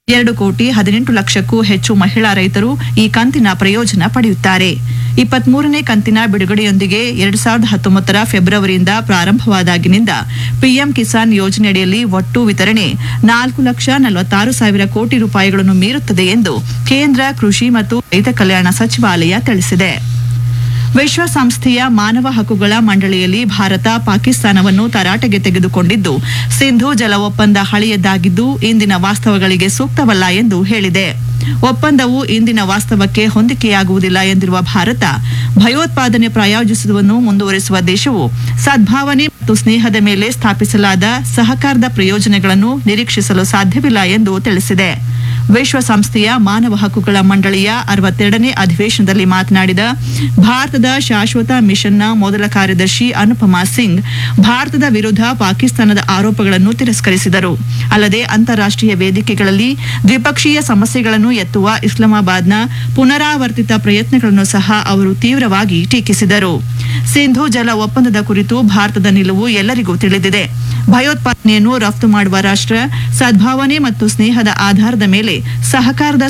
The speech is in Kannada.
ಎರಡು ಕೋಟಿ ಹದಿನೆಂಟು ಲಕ್ಷಕ್ಕೂ ಹೆಚ್ಚು ಮಹಿಳಾ ರೈತರು ಈ ಕಂತಿನ ಪ್ರಯೋಜನ ಪಡೆಯುತ್ತಾರೆ ಇಪ್ಪತ್ಮೂರನೇ ಕಂತಿನ ಬಿಡುಗಡೆಯೊಂದಿಗೆ ಎರಡ್ ಸಾವಿರದ ಹತ್ತೊಂಬತ್ತರ ಫೆಬ್ರವರಿಯಿಂದ ಪ್ರಾರಂಭವಾದಾಗಿನಿಂದ ಪಿಎಂ ಕಿಸಾನ್ ಯೋಜನೆಯಡಿಯಲ್ಲಿ ಒಟ್ಟು ವಿತರಣೆ ನಾಲ್ಕು ಲಕ್ಷ ನಲವತ್ತಾರು ಸಾವಿರ ಕೋಟಿ ರೂಪಾಯಿಗಳನ್ನು ಮೀರುತ್ತದೆ ಎಂದು ಕೇಂದ್ರ ಕೃಷಿ ಮತ್ತು ರೈತ ಕಲ್ಯಾಣ ಸಚಿವಾಲಯ ತಿಳಿಸಿದೆ ವಿಶ್ವಸಂಸ್ಥೆಯ ಮಾನವ ಹಕ್ಕುಗಳ ಮಂಡಳಿಯಲ್ಲಿ ಭಾರತ ಪಾಕಿಸ್ತಾನವನ್ನು ತರಾಟೆಗೆ ತೆಗೆದುಕೊಂಡಿದ್ದು ಸಿಂಧು ಜಲ ಒಪ್ಪಂದ ಹಳೆಯದಾಗಿದ್ದು ಇಂದಿನ ವಾಸ್ತವಗಳಿಗೆ ಸೂಕ್ತವಲ್ಲ ಎಂದು ಹೇಳಿದೆ ಒಪ್ಪಂದವು ಇಂದಿನ ವಾಸ್ತವಕ್ಕೆ ಹೊಂದಿಕೆಯಾಗುವುದಿಲ್ಲ ಎಂದಿರುವ ಭಾರತ ಭಯೋತ್ಪಾದನೆ ಪ್ರಾಯೋಜಿಸುವುದನ್ನು ಮುಂದುವರಿಸುವ ದೇಶವು ಸದ್ಭಾವನೆ ಮತ್ತು ಸ್ನೇಹದ ಮೇಲೆ ಸ್ಥಾಪಿಸಲಾದ ಸಹಕಾರದ ಪ್ರಯೋಜನಗಳನ್ನು ನಿರೀಕ್ಷಿಸಲು ಸಾಧ್ಯವಿಲ್ಲ ಎಂದು ತಿಳಿಸಿದೆ ವಿಶ್ವಸಂಸ್ಥೆಯ ಮಾನವ ಹಕ್ಕುಗಳ ಮಂಡಳಿಯ ಅರವತ್ತೆರಡನೇ ಅಧಿವೇಶನದಲ್ಲಿ ಮಾತನಾಡಿದ ಭಾರತದ ಶಾಶ್ವತ ಮಿಷನ್ನ ಮೊದಲ ಕಾರ್ಯದರ್ಶಿ ಅನುಪಮಾ ಸಿಂಗ್ ಭಾರತದ ವಿರುದ್ಧ ಪಾಕಿಸ್ತಾನದ ಆರೋಪಗಳನ್ನು ತಿರಸ್ಕರಿಸಿದರು ಅಲ್ಲದೆ ಅಂತಾರಾಷ್ಟ್ರೀಯ ವೇದಿಕೆಗಳಲ್ಲಿ ದ್ವಿಪಕ್ಷೀಯ ಸಮಸ್ಯೆಗಳನ್ನು ಎತ್ತುವ ಇಸ್ಲಾಮಾಬಾದ್ನ ಪುನರಾವರ್ತಿತ ಪ್ರಯತ್ನಗಳನ್ನು ಸಹ ಅವರು ತೀವ್ರವಾಗಿ ಟೀಕಿಸಿದರು ಸಿಂಧು ಜಲ ಒಪ್ಪಂದದ ಕುರಿತು ಭಾರತದ ನಿಲುವು ಎಲ್ಲರಿಗೂ ತಿಳಿದಿದೆ ಭಯೋತ್ಪಾದನೆಯನ್ನು ರಫ್ತು ಮಾಡುವ ರಾಷ್ಟ್ರ ಸದ್ಭಾವನೆ ಮತ್ತು ಸ್ನೇಹದ ಆಧಾರದ ಮೇಲೆ ಸಹಕಾರದ